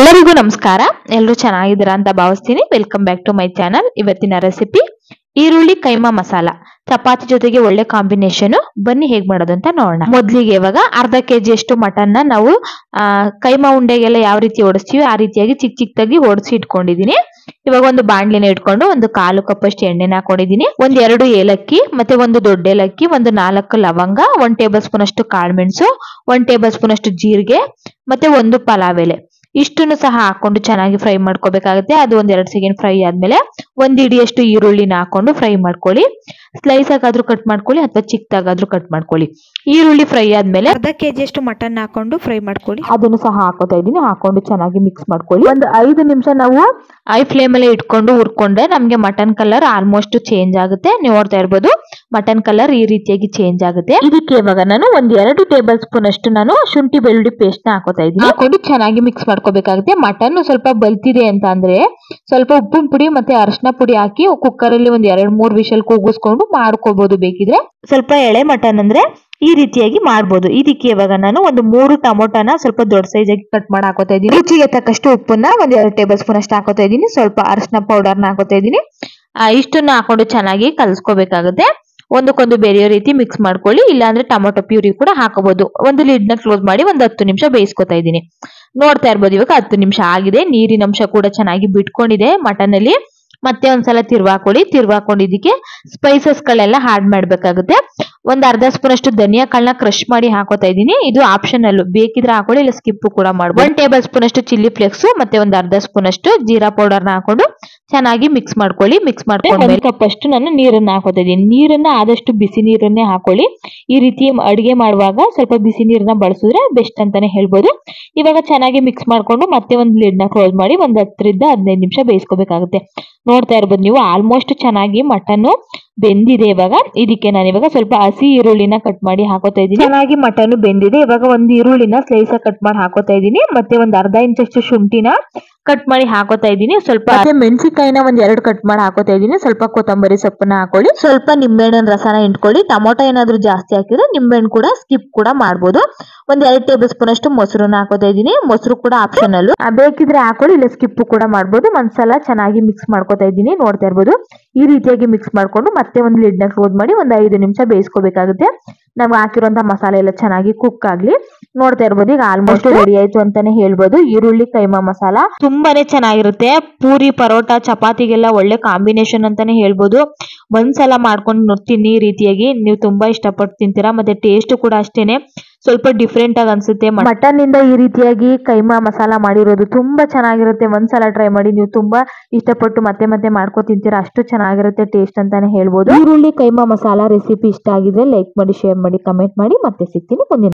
ಎಲ್ಲರಿಗೂ ನಮಸ್ಕಾರ ಎಲ್ಲರೂ ಚೆನ್ನಾಗಿದ್ದೀರಾ ಅಂತ ಭಾವಿಸ್ತೀನಿ welcome back to my channel ಇವತ್ತಿನ ರೆಸಿಪಿ ಈರುಳ್ಳಿ ಕೈಮಾ ಮಸಾಲ ಚಪಾತಿ ಜೊತೆಗೆ ಒಳ್ಳೆ ಕಾಂಬಿನೇಷನ್ ಬನ್ನಿ ಹೇಗ್ ಮಾಡೋದು ಅಂತ ನೋಡೋಣ ಮೊದ್ಲಿಗೆ ಇವಾಗ ಅರ್ಧ ಕೆಜಿ ಅಷ್ಟು ಮಟನ್ ನ ನಾವು ಆ, ಕೈಮಾ ಉಂಡೆಗೆಲ್ಲ ಯಾವ ರೀತಿ ಓಡಿಸ್ತೀವಿ ಆ ರೀತಿಯಾಗಿ ಚಿಕ್ಕ ಚಿಕ್ಕದಾಗಿ ಓಡಿಸಿ ಇಟ್ಕೊಂಡಿದೀನಿ ಇವಾಗ ಒಂದು ಬಾಣ್ಲಿನ ಇಟ್ಕೊಂಡು ಒಂದು ಕಾಲು ಕಪ್ಪಷ್ಟು ಎಣ್ಣೆನ ಹಾಕೊಂಡಿದೀನಿ ಒಂದ್ ಎರಡು ಏಲಕ್ಕಿ ಮತ್ತೆ ಒಂದು ದೊಡ್ಡ ಏಲಕ್ಕಿ ಒಂದು ನಾಲ್ಕು ಲವಂಗ ಒಂದ್ ಟೇಬಲ್ ಸ್ಪೂನ್ ಅಷ್ಟು ಕಾಳುಮೆಣಸು ಒಂದ್ ಟೇಬಲ್ ಸ್ಪೂನ್ ಅಷ್ಟು ಜೀರಿಗೆ ಮತ್ತೆ ಒಂದು ಪಲಾವ್ ಎಲೆ ಇಷ್ಟನ್ನು ಸಹ ಹಾಕೊಂಡು ಚೆನ್ನಾಗಿ ಫ್ರೈ ಮಾಡ್ಕೋಬೇಕಾಗುತ್ತೆ ಅದು ಒಂದ್ ಎರಡ್ ಸೆಕೆಂಡ್ ಫ್ರೈ ಆದ್ಮೇಲೆ ಒಂದ್ ಇಡಿಯಷ್ಟು ಈರುಳ್ಳಿನ ಹಾಕೊಂಡು ಫ್ರೈ ಮಾಡ್ಕೊಳ್ಳಿ ಸ್ಲೈಸ್ ಆಗಾದ್ರೂ ಕಟ್ ಮಾಡ್ಕೊಳ್ಳಿ ಅಥವಾ ಚಿಕ್ಕದಾಗಾದ್ರೂ ಕಟ್ ಮಾಡ್ಕೊಳ್ಳಿ ಈರುಳ್ಳಿ ಫ್ರೈ ಆದ್ಮೇಲೆ ಅರ್ಧ ಕೆಜಿ ಅಷ್ಟು ಮಟನ್ ಹಾಕೊಂಡು ಫ್ರೈ ಮಾಡ್ಕೊಳ್ಳಿ ಅದನ್ನು ಸಹ ಹಾಕೋತಾ ಇದ್ದೀನಿ ಹಾಕೊಂಡು ಚೆನ್ನಾಗಿ ಮಿಕ್ಸ್ ಮಾಡ್ಕೊಳ್ಳಿ ಒಂದು ಐದು ನಿಮಿಷ ನಾವು ಐ ಫ್ಲೇಮ್ ಅಲ್ಲಿ ಇಟ್ಕೊಂಡು ಹುರ್ಕೊಂಡ್ರೆ ನಮ್ಗೆ ಮಟನ್ ಕಲರ್ ಆಲ್ಮೋಸ್ಟ್ ಚೇಂಜ್ ಆಗುತ್ತೆ ನೀವು ನೋಡ್ತಾ ಇರ್ಬೋದು ಮಟನ್ ಕಲರ್ ಈ ರೀತಿಯಾಗಿ ಚೇಂಜ್ ಆಗುತ್ತೆ ಇದಕ್ಕೆ ಇವಾಗ ನಾನು ಒಂದ್ ಎರಡು ಟೇಬಲ್ ಸ್ಪೂನ್ ಅಷ್ಟು ನಾನು ಶುಂಠಿ ಬೆಳ್ಳುಳ್ಳಿ ಪೇಸ್ಟ್ ನ ಹಾಕೋತಾ ಇದ್ದೀನಿ ಹಾಕೊಂಡು ಚೆನ್ನಾಗಿ ಮಿಕ್ಸ್ ಮಾಡ್ಕೋಬೇಕಾಗುತ್ತೆ ಮಟನ್ ಸ್ವಲ್ಪ ಬಲ್ತಿದೆ ಅಂತ ಅಂದ್ರೆ ಸ್ವಲ್ಪ ಉಪ್ಪಿನ ಪುಡಿ ಮತ್ತೆ ಅರಿಶಿನ ಪುಡಿ ಹಾಕಿ ಕುಕ್ಕರ್ ಅಲ್ಲಿ ಒಂದ್ ಎರಡ್ ಮೂರ್ ವಿಷಲ್ ಕೂಗಿಸ್ಕೊಂಡು ಮಾಡ್ಕೋಬಹುದು ಬೇಕಿದ್ರೆ ಸ್ವಲ್ಪ ಎಳೆ ಮಟನ್ ಅಂದ್ರೆ ಈ ರೀತಿಯಾಗಿ ಮಾಡ್ಬೋದು ಇದಕ್ಕೆ ಇವಾಗ ನಾನು ಒಂದು ಮೂರು ಟೊಮೊಟೊನ ಸ್ವಲ್ಪ ದೊಡ್ಡ ಸೈಜ್ ಆಗಿ ಕಟ್ ಮಾಡಿ ಹಾಕೋತಾ ಇದ್ದೀನಿ ರುಚಿಗೆ ತಕ್ಕಷ್ಟು ಉಪ್ಪನ್ನ ಒಂದ್ ಎರಡು ಟೇಬಲ್ ಸ್ಪೂನ್ ಅಷ್ಟು ಹಾಕೋತಾ ಇದ್ದೀನಿ ಸ್ವಲ್ಪ ಅರಿಶಿನ ಪೌಡರ್ನ ಹಾಕೋತಾ ಇದ್ದೀನಿ ಆ, ಇಷ್ಟನ್ನ ಹಾಕೊಂಡು ಚೆನ್ನಾಗಿ ಕಲ್ಸ್ಕೋಬೇಕಾಗುತ್ತೆ ಒಂದಕ್ಕೊಂದು ಬೇರೆಯೋ ರೀತಿ ಮಿಕ್ಸ್ ಮಾಡ್ಕೊಳ್ಳಿ ಇಲ್ಲಾಂದ್ರೆ ಟೊಮೊಟೊ ಪ್ಯೂರಿ ಕೂಡ ಹಾಕೋಬಹುದು ಒಂದು ಲಿಡ್ ನ ಕ್ಲೋಸ್ ಮಾಡಿ ಒಂದು ಹತ್ತು ನಿಮಿಷ ಬೇಯಿಸ್ಕೊತಾ ಇದ್ದೀನಿ ನೋಡ್ತಾ ಇರ್ಬೋದು ಇವಾಗ ಹತ್ತು ನಿಮಿಷ ಆಗಿದೆ ನೀರಿನ ಅಂಶ ಕೂಡ ಚೆನ್ನಾಗಿ ಬಿಟ್ಕೊಂಡಿದೆ ಮಟನ್ ಅಲ್ಲಿ ಮತ್ತೆ ಒಂದ್ಸಲ ತಿರ್ವಾಕೊಳ್ಳಿ ತಿರ್ವಾಕೊಂಡಿದ್ದಕ್ಕೆ ಸ್ಪೈಸಸ್ ಗಳೆಲ್ಲ ಆಡ್ ಮಾಡ್ಬೇಕಾಗುತ್ತೆ ಒಂದ್ ಅರ್ಧ ಸ್ಪೂನ್ ಅಷ್ಟು ಧನಿಯಾ ಕಾಳನ್ನ ಕ್ರಶ್ ಮಾಡಿ ಹಾಕೋತಾ ಇದ್ದೀನಿ ಇದು ಆಪ್ಷನಲ್ ಬೇಕಿದ್ರೆ ಹಾಕೊಳ್ಳಿ ಇಲ್ಲ ಸ್ಕಿಪ್ ಕೂಡ ಮಾಡ್ಬೋದು ಒಂದ್ ಟೇಬಲ್ ಸ್ಪೂನ್ ಅಷ್ಟು ಚಿಲ್ಲಿ ಫ್ಲೇಕ್ಸ್ ಮತ್ತೆ ಒಂದ್ ಅರ್ಧ ಸ್ಪೂನ್ ಅಷ್ಟು ಜೀರಾ ಪೌಡರ್ ನ ಹಾಕೊಂಡು ಚೆನ್ನಾಗಿ ಮಿಕ್ಸ್ ಮಾಡ್ಕೊಳ್ಳಿ ಮಿಕ್ಸ್ ಮಾಡ್ಕೊಂಡು ಕಪ್ ಅಷ್ಟು ನಾನು ನೀರನ್ನ ಹಾಕೋತಾ ಇದ್ದೀನಿ ನೀರನ್ನ ಆದಷ್ಟು ಬಿಸಿ ನೀರನ್ನೇ ಹಾಕೊಳ್ಳಿ ಈ ರೀತಿ ಅಡಿಗೆ ಮಾಡುವಾಗ ಸ್ವಲ್ಪ ಬಿಸಿ ನೀರನ್ನ ಬಳಸಿದ್ರೆ ಬೆಸ್ಟ್ ಅಂತಾನೆ ಹೇಳ್ಬೋದು ಇವಾಗ ಚೆನ್ನಾಗಿ ಮಿಕ್ಸ್ ಮಾಡ್ಕೊಂಡು ಮತ್ತೆ ಒಂದು ಲಿಡ್ ನ ಕ್ಲೋಸ್ ಮಾಡಿ ಒಂದ್ ಹತ್ತರಿಂದ ಹದಿನೈದು ನಿಮಿಷ ಬೇಯಿಸ್ಕೋಬೇಕಾಗುತ್ತೆ ನೋಡ್ತಾ ಇರ್ಬೋದು ನೀವು ಆಲ್ಮೋಸ್ಟ್ ಚೆನ್ನಾಗಿ ಮಟನ್ ಬೆಂದಿದೆ ಇವಾಗ ಇದಕ್ಕೆ ನಾನು ಇವಾಗ ಸ್ವಲ್ಪ ಹಸಿ ಈರುಳ್ಳಿನ ಕಟ್ ಮಾಡಿ ಹಾಕೋತಾ ಇದ್ದೀನಿ ಚೆನ್ನಾಗಿ ಮಟನ್ ಬೆಂದಿದೆ ಇವಾಗ ಒಂದು ಈರುಳ್ಳಿನ ಸ್ಲೈಸ್ ಕಟ್ ಮಾಡಿ ಹಾಕೋತಾ ಇದ್ದೀನಿ ಮತ್ತೆ ಒಂದ್ ಅರ್ಧ ಇಂಚಷ್ಟು ಶುಂಠಿನ ಕಟ್ ಮಾಡಿ ಹಾಕೋತಾ ಇದ್ದೀನಿ ಸ್ವಲ್ಪ ಮತ್ತೆ ಮೆಣಸಿಕಾಯಿನ ಒಂದ್ ಎರಡು ಕಟ್ ಮಾಡಿ ಹಾಕೋತಾ ಇದ್ದೀನಿ ಸ್ವಲ್ಪ ಕೊತ್ತಂಬರಿ ಸೊಪ್ಪನ್ನ ಹಾಕೊಳ್ಳಿ ಸ್ವಲ್ಪ ನಿಂಬೆಹಣ್ಣಿನ ರಸನ ಇಂಟ್ಕೊಳ್ಳಿ ಟೊಮೊಟೊ ಏನಾದ್ರೂ ಜಾಸ್ತಿ ಹಾಕಿದ್ರೆ ನಿಂಬೆಹಣ್ಣು ಕೂಡ ಸ್ಕಿಪ್ ಕೂಡ ಮಾಡ್ಬೋದು ಒಂದ್ ಎರಡು ಟೇಬಲ್ ಸ್ಪೂನ್ ಅಷ್ಟು ಮೊಸರನ್ನ ಹಾಕೋತಾ ಇದ್ದೀನಿ ಮೊಸರು ಕೂಡ ಆಪ್ಷನಲ್ ಬೇಕಿದ್ರೆ ಹಾಕೊಳ್ಳಿ ಇಲ್ಲ ಸ್ಕಿಪ್ ಕೂಡ ಮಾಡ್ಬೋದು ಒಂದ್ಸಲ ಚೆನ್ನಾಗಿ ಮಿಕ್ಸ್ ಮಾಡ್ಕೋತಾ ಇದ್ದೀನಿ ನೋಡ್ತಾ ಇರ್ಬೋದು ಈ ರೀತಿಯಾಗಿ ಮಿಕ್ಸ್ ಮಾಡ್ಕೊಂಡು ಮತ್ತೆ ಒಂದು ಲಿಡ್ ನ ಕ್ಲೋಸ್ ಮಾಡಿ ಒಂದು ಐದು ನಿಮಿಷ ಬೇಯಿಸ್ಕೋಬೇಕಾಗುತ್ತೆ ನಾವು ಹಾಕಿರುವಂತಹ ಮಸಾಲೆ ಎಲ್ಲ ಚೆನ್ನಾಗಿ ಕುಕ್ ಆಗ್ಲಿ ನೋಡ್ತಾ ಇರ್ಬೋದು ಈಗ ಆಲ್ಮೋಸ್ಟ್ ರೆಡಿ ಆಯ್ತು ಅಂತಾನೆ ಹೇಳ್ಬೋದು ಈರುಳ್ಳಿ ಕೈಮಾ ಮಸಾಲ ತುಂಬಾನೇ ಚೆನ್ನಾಗಿರುತ್ತೆ ಪೂರಿ ಪರೋಟ ಚಪಾತಿಗೆಲ್ಲ ಒಳ್ಳೆ ಕಾಂಬಿನೇಷನ್ ಅಂತಾನೆ ಹೇಳ್ಬೋದು ಒಂದ್ಸಲ ಮಾಡ್ಕೊಂಡು ತಿನ್ನಿ ಈ ರೀತಿಯಾಗಿ ನೀವು ತುಂಬಾ ಇಷ್ಟಪಟ್ಟು ತಿಂತೀರಾ ಮತ್ತೆ ಟೇಸ್ಟ್ ಕೂಡ ಅಷ್ಟೇನೆ ಸ್ವಲ್ಪ ಡಿಫ್ರೆಂಟ್ ಆಗಿ ಅನ್ಸುತ್ತೆ ಮಟನ್ ಇಂದ ಈ ರೀತಿಯಾಗಿ ಕೈಮಾ ಮಸಾಲ ಮಾಡಿರೋದು ತುಂಬಾ ಚೆನ್ನಾಗಿರುತ್ತೆ ಒಂದ್ಸಲ ಟ್ರೈ ಮಾಡಿ ನೀವು ತುಂಬಾ ಇಷ್ಟಪಟ್ಟು ಮತ್ತೆ ಮತ್ತೆ ಮಾಡ್ಕೊ ತಿಂತೀರಾ ಅಷ್ಟು ಚೆನ್ನಾಗಿರುತ್ತೆ ಟೇಸ್ಟ್ ಅಂತಾನೆ ಹೇಳ್ಬೋದು ಈರುಳ್ಳಿ ಕೈಮಾ ಮಸಾಲ ರೆಸಿಪಿ ಇಷ್ಟ ಆಗಿದ್ರೆ ಲೈಕ್ ಮಾಡಿ ಶೇರ್ ಮಾಡಿ ಕಮೆಂಟ್ ಮಾಡಿ ಮತ್ತೆ ಸಿಗ್ತೀನಿ ಮುಂದಿನ